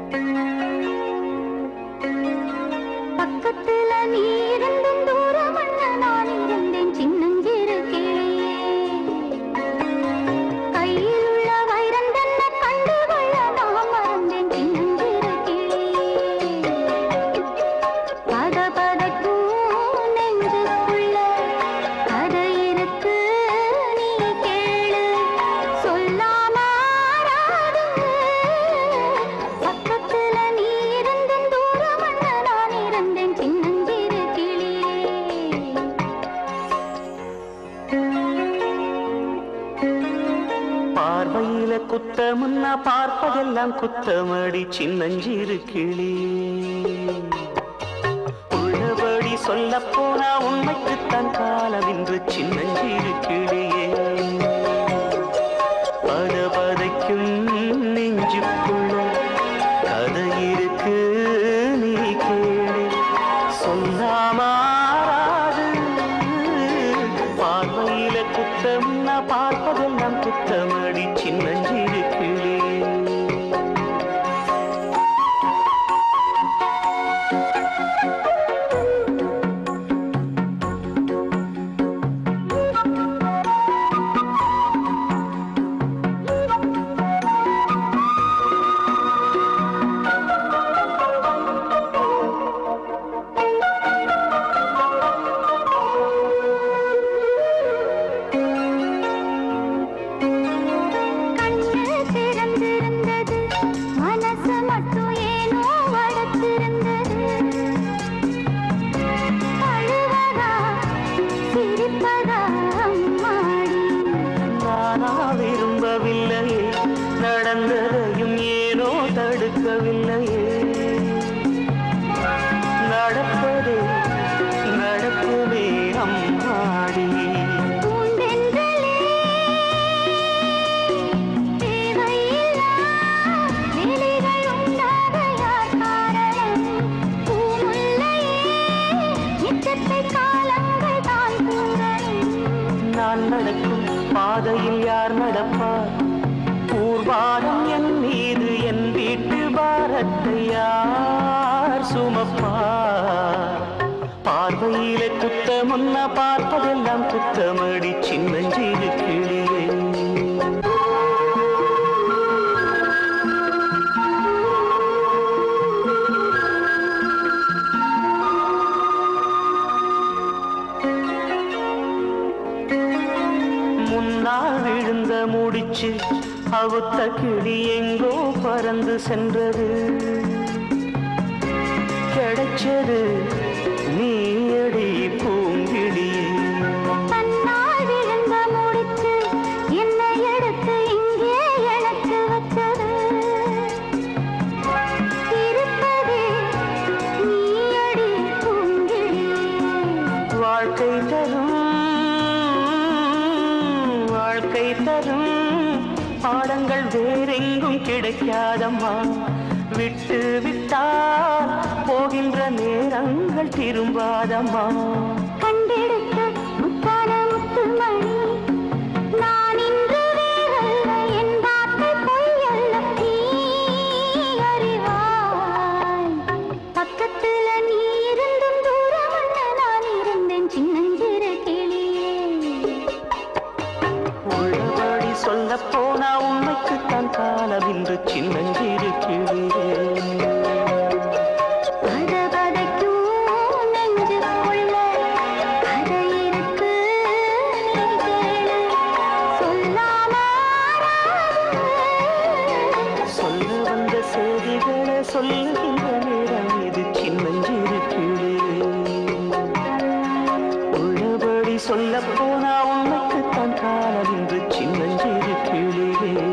பக்கத்துல நீ இருந்தும் தூரமல்ல நான் இருந்தேன் சின்னஞ்சிறு கிளியே கையில் உள்ள வைரம் தன்னை கண்டு கொள்ள நான் மறந்தேன் சின்னஞ்சிறு கிளியே பதபதக்கும் நெஞ்சுக்குள்ள கதை இருக்கு நீ கேளு சொல்லாம ஆறாது பக்கத்துல நீ இருந்தும் தூரமல்ல நான் இருந்தேன் சின்னஞ்சிறு கிளியே பார்வையில குத்தமுன்னா பார்ப்பதெல்லாம் குத்தமடி சின்னஞ்சிறு கிளி உள்ளபடி சொல்ல போனா உண்மைக்குத்தான் காலம் இன்று சின்னஞ்சிறு கிளியே பதபதைக்கும் நெஞ்சுக்குள்ள கதை இருக்கு நீ கேளு சொல்லாமாறாது பார்வையில குத்தம் நான் பார்ப்பதெல்லாம் குத்தமடி சின்னஞ்சிறு கிளி கண்ணு திறந்திருந்தது மனசு மட்டும் ஏனோ வளர்த்திருந்தது அழுவதா சிரிப்பதா அம்மாடி நானா விரும்பவில்லையே நடந்ததையும் ஏனோ தடுக்கவில்லையே நடப்பதே நடக்குமே அம்மாடி பூந்தென்றலே தேவையில்லா வேலைகள் உண்டாக யார் காரணம் பூமுல்லையே நிச்சத்தை காலங்கள் தான் கூறணும் நான் நடக்கும் பாதையில் யார் நடப்பார் ஊர்வாரம் என் மீது என் வீட்டு பாரத்தை யார் சுமப்பார் பார்வையில குத்த முன்ன பார்ப்பதெல்லாம் குத்தமடி சின்னஞ்சிறு கிளியே முன்னால் விழுந்த முடிச்சு அவுத்த கிளி எங்கோ பறந்து சென்றது கிடைச்சது நீயடி பூங்கிளியே தன்னால் விழுந்த முடிச்சு என்னை எடுத்து இங்கே எனக்கு வச்சது இருப்பதே நீயடி பூங்கிழியே வாழ்க்கை தரும் வாழ்க்கை தரும் பாடங்கள் வேறெங்கும் கிடைக்காதம்மா விட்டு விட்டால் போகின்ற நேரங்கள் திரும்பாதம்மா கண்டெடுத்த முத்தான முத்துமணி நான் இன்று வேறல்ல என் வார்த்தை பொய்யல்ல நீ அறிவாய் பக்கத்துல நீ இருந்தும் தூரமல்ல நான் இருந்தேன் சின்னஞ்சிறு கிளியே உள்ளபடி சொல்ல போனா உண்மைக்குத்தான் காலம் இன்று சின்னஞ்சிறு கிளியே பதபதைக்கும் நெஞ்சுக்குள்ள கதை இருக்கு நீ கேளு சொல்லாம ஆறாது. சொல்ல வந்த செய்திகளை சொல்லுகின்ற நேரம் இது சின்னஞ்சிறு கிளியே உள்ளபடி சொல்ல போனா உண்மைக்குத்தான் காலம் இன்று சின்னஞ்சிறு கிளியே